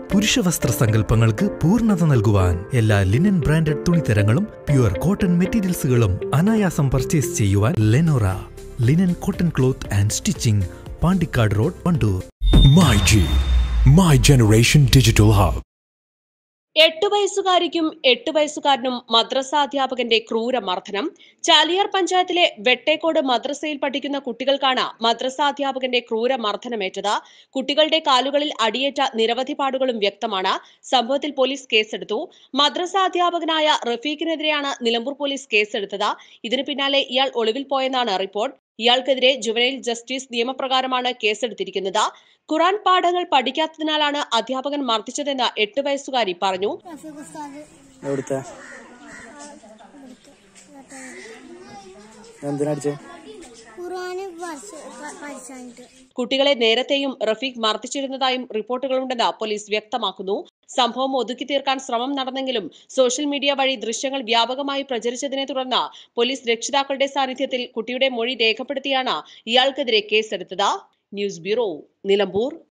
പുരുഷവസ്ത്ര സങ്കല്പങ്ങൾക്ക് പൂർണ്ണത നൽകുവാൻ എല്ലാ ലിനൻ ബ്രാൻഡഡ് തുണിത്തരങ്ങളും പ്യുവർ കോട്ടൺ മെറ്റീരിയൽസുകളും അനായാസം പർച്ചേസ് ചെയ്യുവാൻ Lenora linen cotton cloth and stitching Pandikkad road Wandoor My G, My Generation Digital Hub. എട്ട് വയസ്സുകാരിക്കും എട്ട് വയസ്സുകാരനും മദ്രസാധ്യാപകന്റെ ക്രൂരമർദ്ദനം ചാലിയാർ പഞ്ചായത്തിലെ വെട്ടേക്കോട് മദ്രസയിൽ പഠിക്കുന്ന കുട്ടികൾക്കാണ് മദ്രസാധ്യാപകന്റെ ക്രൂരമർദ്ദനമേറ്റത് കുട്ടികളുടെ കാലുകളിൽ അടിയേറ്റ നിരവധി പാടുകളും വ്യക്തമാണ് സംഭവത്തിൽ പോലീസ് കേസെടുത്തു മദ്രസാധ്യാപകനായ റഫീഖിനെതിരെയാണ് നിലമ്പൂർ പോലീസ് കേസെടുത്തത് ഇതിനു പിന്നാലെ ഇയാൾ ഒളിവിൽ പോയെന്നാണ് റിപ്പോർട്ട് ഇയാൾക്കെതിരെ ജുവനൈൽ ജസ്റ്റിസ് നിയമപ്രകാരമാണ് കേസെടുത്തിരിക്കുന്നത് ഖുറാൻ പാഠങ്ങൾ പഠിക്കാത്തതിനാലാണ് അധ്യാപകൻ മർദ്ദിച്ചതെന്ന് എട്ട് വയസ്സുകാരി പറഞ്ഞു റഫീഖ് ഉസ്താദ് എവിടുത്തെ എന്തിനടിച്ചേ ഖുർആന് പഠിച്ചായിട്ട് കുട്ടികളെ നേരത്തെയും റഫീഖ് മർദ്ദിച്ചിരുന്നതായും റിപ്പോർട്ടുകളുണ്ടെന്ന് പോലീസ് വ്യക്തമാക്കുന്നു സംഭവം ഒതുക്കി തീർക്കാൻ ശ്രമം നടന്നെങ്കിലും സോഷ്യൽ മീഡിയ വഴി ദൃശ്യങ്ങൾ വ്യാപകമായി പ്രചരിച്ചതിനെ തുടർന്ന് പോലീസ് രക്ഷിതാക്കളുടെ സാന്നിധ്യത്തിൽ കുട്ടിയുടെ മൊഴി രേഖപ്പെടുത്തിയാണ് ഇയാൾക്കെതിരെ കേസെടുത്തത് ന്യൂസ് ബ്യൂറോ നിലമ്പൂർ